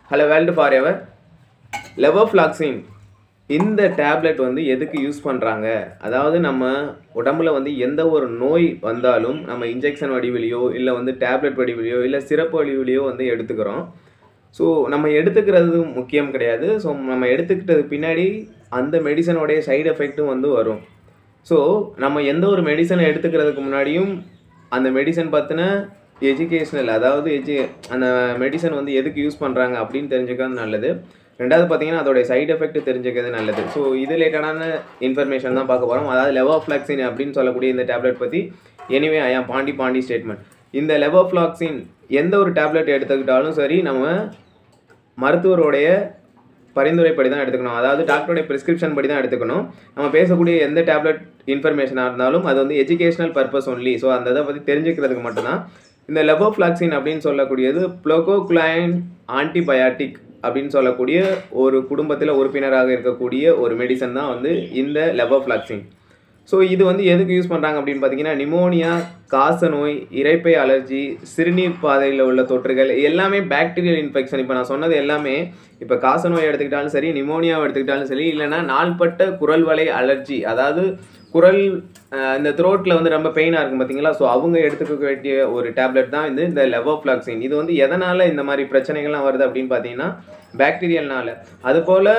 hello world for ever levofloxacin இந்த tablet வந்து எதுக்கு யூஸ் பண்ணுறாங்க அதாவது நம்ம உடம்புல வந்து எந்த ஒரு நோய் வந்தாலும் நம்ம இன்ஜெக்ஷன் வடிவிலையோ இல்லை வந்து டேப்லெட் வடிவிலையோ இல்லை சிறப்பு வடிவிலையோ வந்து எடுத்துக்கிறோம் ஸோ நம்ம எடுத்துக்கிறது முக்கியம் கிடையாது ஸோ நம்ம எடுத்துக்கிட்டது பின்னாடி அந்த மெடிசனோடைய சைடு எஃபெக்ட்டும் வந்து வரும் ஸோ நம்ம எந்த ஒரு மெடிசனை எடுத்துக்கிறதுக்கு முன்னாடியும் அந்த மெடிசன் பற்றின எஜுகேஷ்னல் அதாவது எஜு அந்த மெடிசன் வந்து எதுக்கு யூஸ் பண்ணுறாங்க அப்படின்னு தெரிஞ்சுக்கிறது நல்லது ரெண்டாவது பார்த்தீங்கன்னா அதோடைய சைடு எஃபெக்ட் தெரிஞ்சுக்கிறது நல்லது ஸோ இது ரிலேட்டடான இன்ஃபர்மேஷன் தான் பார்க்க போகிறோம் அதாவது லெவோஃப்ளாக்சின் அப்படின்னு சொல்லக்கூடிய இந்த டேப்லெட் பற்றி எனிவே ஐயா பாண்டி பாண்டி ஸ்டேட்மெண்ட் இந்த லெவோஃப்ளாக்சின் எந்த ஒரு டேப்லெட் எடுத்துக்கிட்டாலும் சரி நம்ம மருத்துவருடைய பரிந்துரைப்படி தான் எடுத்துக்கணும் அதாவது டாக்டருடைய ப்ரிஸ்கிரிப்ஷன் படி தான் எடுத்துக்கணும் நம்ம பேசக்கூடிய எந்த டேப்லெட் இன்ஃபர்மேஷனாக இருந்தாலும் அது வந்து எஜுகேஷனல் பர்பஸ் ஒன்லி ஸோ அந்த இதை பற்றி தெரிஞ்சுக்கிறதுக்கு மட்டும்தான் இந்த லெவோஃப்ளாக்சின் அப்படின்னு சொல்லக்கூடியது ப்ளோகோக்ளைன் ஆன்டிபயாட்டிக் அப்படின்னு சொல்லக்கூடிய ஒரு குடும்பத்தில் உறுப்பினராக இருக்கக்கூடிய ஒரு மெடிசன் தான் வந்து இந்த லெவோஃப்ளாக்சின் ஸோ இது வந்து எதுக்கு யூஸ் பண்ணுறாங்க அப்படின்னு பார்த்தீங்கன்னா நிமோனியா காச நோய் இரைப்பை அலர்ஜி சிறுநீர் பாதையில் உள்ள தொற்றுகள் எல்லாமே பாக்டீரியல் இன்ஃபெக்ஷன் இப்போ நான் சொன்னது எல்லாமே இப்போ காச நோய் எடுத்துக்கிட்டாலும் சரி நிமோனியாவை எடுத்துக்கிட்டாலும் சரி இல்லைன்னா நாள்பட்ட குரல் வலை அலர்ஜி அதாவது குரல் அஹ், இந்த த்ரோட்டில் வந்து ரொம்ப பெயினாக இருக்கும் பார்த்தீங்களா ஸோ அவங்க எடுத்துக்க வேண்டிய ஒரு டேப்லெட் தான் வந்து இந்த லெவோஃப்ளாக்சின் இது வந்து எதனால் இந்த மாதிரி பிரச்சனைகள்லாம் வருது அப்படின்னு பார்த்தீங்கன்னா பாக்டீரியல்னால அதுபோல்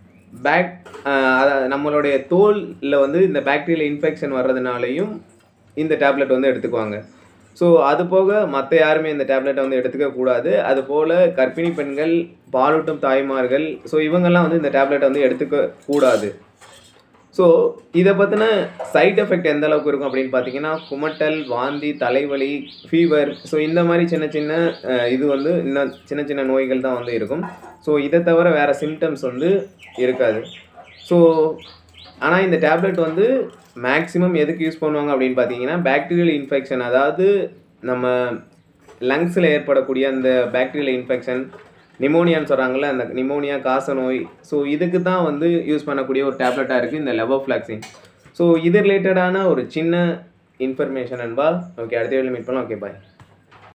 பேக் அதாவது நம்மளுடைய தோலில் வந்து இந்த பாக்டீரியல் இன்ஃபெக்ஷன் வர்றதுனாலையும் இந்த டேப்லெட் வந்து எடுத்துக்குவாங்க ஸோ அது போக மற்ற யாருமே இந்த டேப்லெட்டை வந்து எடுத்துக்க கூடாது அது போல் கர்ப்பிணி பெண்கள் பாலூட்டும் தாய்மார்கள் ஸோ இவங்கெல்லாம் வந்து இந்த டேப்லெட்டை வந்து எடுத்துக்க கூடாது ஸோ இதை பற்றின சைட் எஃபெக்ட் எந்த அளவுக்கு இருக்கும் அப்படின்னு பார்த்தீங்கன்னா குமட்டல் வாந்தி தலைவலி ஃபீவர் ஸோ இந்த மாதிரி சின்ன சின்ன அஹ், இது வந்து இன்னும் சின்ன சின்ன நோய்கள் தான் வந்து இருக்கும் ஸோ இதை தவிர வேறு சிம்டம்ஸ் வந்து இருக்காது ஸோ ஆனால் இந்த டேப்லெட் வந்து மேக்ஸிமம் எதுக்கு யூஸ் பண்ணுவாங்க அப்படின்னு பார்த்தீங்கன்னா பாக்டீரியல் இன்ஃபெக்ஷன் அதாவது நம்ம லங்ஸில் ஏற்படக்கூடிய அந்த பாக்டீரியல் இன்ஃபெக்ஷன் நிமோனியான்னு சொல்கிறாங்கல்ல அந்த நிமோனியா காச நோய் ஸோ இதுக்கு தான் வந்து யூஸ் பண்ணக்கூடிய ஒரு டேப்லெட்டாக இருக்குது இந்த லெவோஃப்ளாக்சின் ஸோ இது ரிலேட்டடான ஒரு சின்ன இன்ஃபர்மேஷன் அன்பா ஓகே அடுத்த வீடியோ மீட் பண்ணலாம் ஓகே பாய்